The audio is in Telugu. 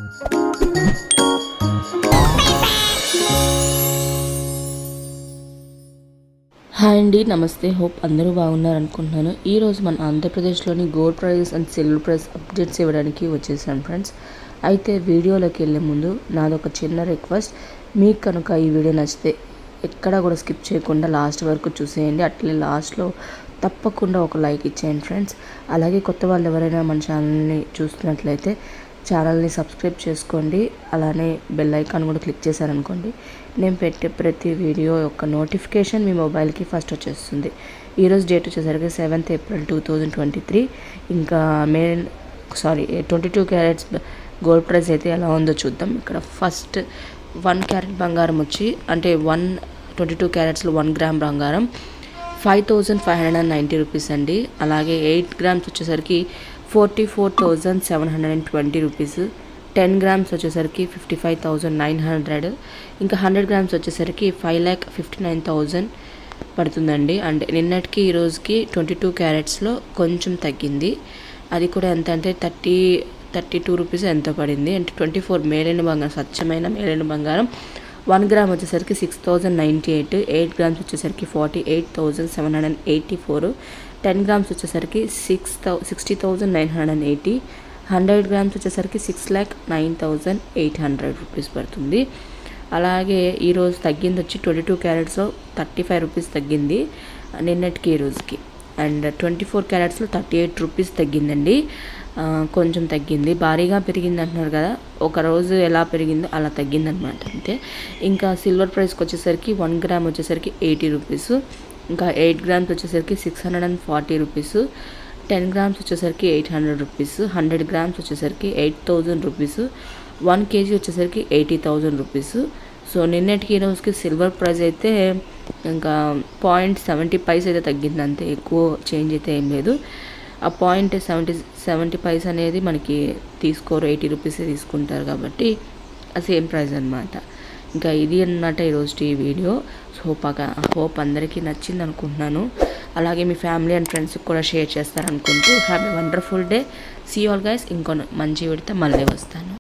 హాయ్ అండి నమస్తే హోప్ అందరూ బాగున్నారు అనుకుంటున్నాను ఈరోజు మన ఆంధ్రప్రదేశ్లోని gold price and silver price updates ఇవ్వడానికి వచ్చేసాను ఫ్రెండ్స్ అయితే వీడియోలోకి వెళ్ళే ముందు నాదొక చిన్న రిక్వెస్ట్ మీకు కనుక ఈ వీడియో నచ్చితే ఎక్కడా కూడా స్కిప్ చేయకుండా లాస్ట్ వరకు చూసేయండి అట్లే లాస్ట్లో తప్పకుండా ఒక లైక్ ఇచ్చేయండి ఫ్రెండ్స్ అలాగే కొత్త వాళ్ళు ఎవరైనా మన ఛానల్ని చూస్తున్నట్లయితే ఛానల్ని సబ్స్క్రైబ్ చేసుకోండి అలానే బెల్ ఐకాన్ కూడా క్లిక్ చేశారనుకోండి నేను పెట్టే ప్రతి వీడియో యొక్క నోటిఫికేషన్ మీ మొబైల్కి ఫస్ట్ వచ్చేస్తుంది ఈరోజు డేట్ వచ్చేసరికి seventh April two thousand twenty three ఇంకా మే sorry twenty two carats gold price అయితే ఎలా ఉందో చూద్దాం ఇక్కడ ఫస్ట్ వన్ క్యారెట్ బంగారం వచ్చి అంటే వన్ ట్వంటీ టూ క్యారెట్స్లో వన్ గ్రామ్ బంగారం five thousand five hundred and ninety rupees అండి అలాగే ఎయిట్ గ్రామ్స్ వచ్చేసరికి forty four thousand seven hundred and twenty rupees ten grams వచ్చేసరికి fifty five thousand nine hundred ఇంకా హండ్రెడ్ గ్రామ్స్ వచ్చేసరికి five lakh fifty nine thousand పడుతుందండి అంటే నిన్నటికి ఈ రోజుకి ట్వంటీ టూ క్యారెట్స్లో కొంచెం తగ్గింది అది కూడా ఎంత అంటే థర్టీ థర్టీ టూ రూపీస్ ఎంత పడింది అంటే ట్వంటీ ఫోర్ మేలైన బంగారం స్వచ్ఛమైన మేలైన బంగారం వన్ గ్రామ్ వచ్చేసరికి six thousand ninety eight eight grams వచ్చేసరికి forty eight thousand seven hundred and eighty four ten grams వచ్చేసరికి six thou sixty thousand nine hundred and eighty hundred grams వచ్చేసరికి six lakh nine thousand eight hundred rupees పడుతుంది అలాగే ఈరోజు తగ్గింది వచ్చి ట్వంటీ టూ క్యారెట్స్లో థర్టీ ఫైవ్ రూపీస్ తగ్గింది నిన్నటికి ఈ రోజుకి అండ్ ట్వంటీ ఫోర్ క్యారెట్స్లో థర్టీ ఎయిట్ రూపీస్ తగ్గిందండి ఆ, కొంచెం తగ్గింది భారీగా పెరిగింది అంటున్నారు కదా ఒక రోజు ఎలా పెరిగిందో అలా తగ్గింది అనమాట అంతే ఇంకా సిల్వర్ ప్రైస్కి వచ్చేసరికి వన్ గ్రామ్ వచ్చేసరికి ఎయిటీ రూపీస్ ఇంకా ఎయిట్ గ్రామ్స్ వచ్చేసరికి six hundred and forty rupees ten grams వచ్చేసరికి eight hundred rupees hundred grams వచ్చేసరికి eight thousand rupees one KG వచ్చేసరికి ఎయిటీ థౌజండ్ రూపీస్ సో నిన్నటికి ఈ రోజుకి సిల్వర్ ప్రైస్ అయితే ఇంకా పాయింట్ సెవెంటీ పైస్ అయితే తగ్గింది అంతే ఎక్కువ చేంజ్ అయితే ఏం లేదు ఆ పాయింట్ సెవెంటీ సెవెంటీ పైస్ అనేది మనకి తీసుకోరు ఎయిటీ రూపీస్ తీసుకుంటారు కాబట్టి ఆ సేమ్ ప్రైస్ అనమాట ఇంకా ఇది అన్నమాట ఈరోజు ఈ వీడియో సో హోప్ హోప్ అందరికీ నచ్చింది అనుకుంటున్నాను అలాగే మీ ఫ్యామిలీ అండ్ ఫ్రెండ్స్కి కూడా షేర్ చేస్తారనుకుంటూ happy wonderful day see all guys ఇంకో మంచి విడితే మళ్ళీ వస్తాను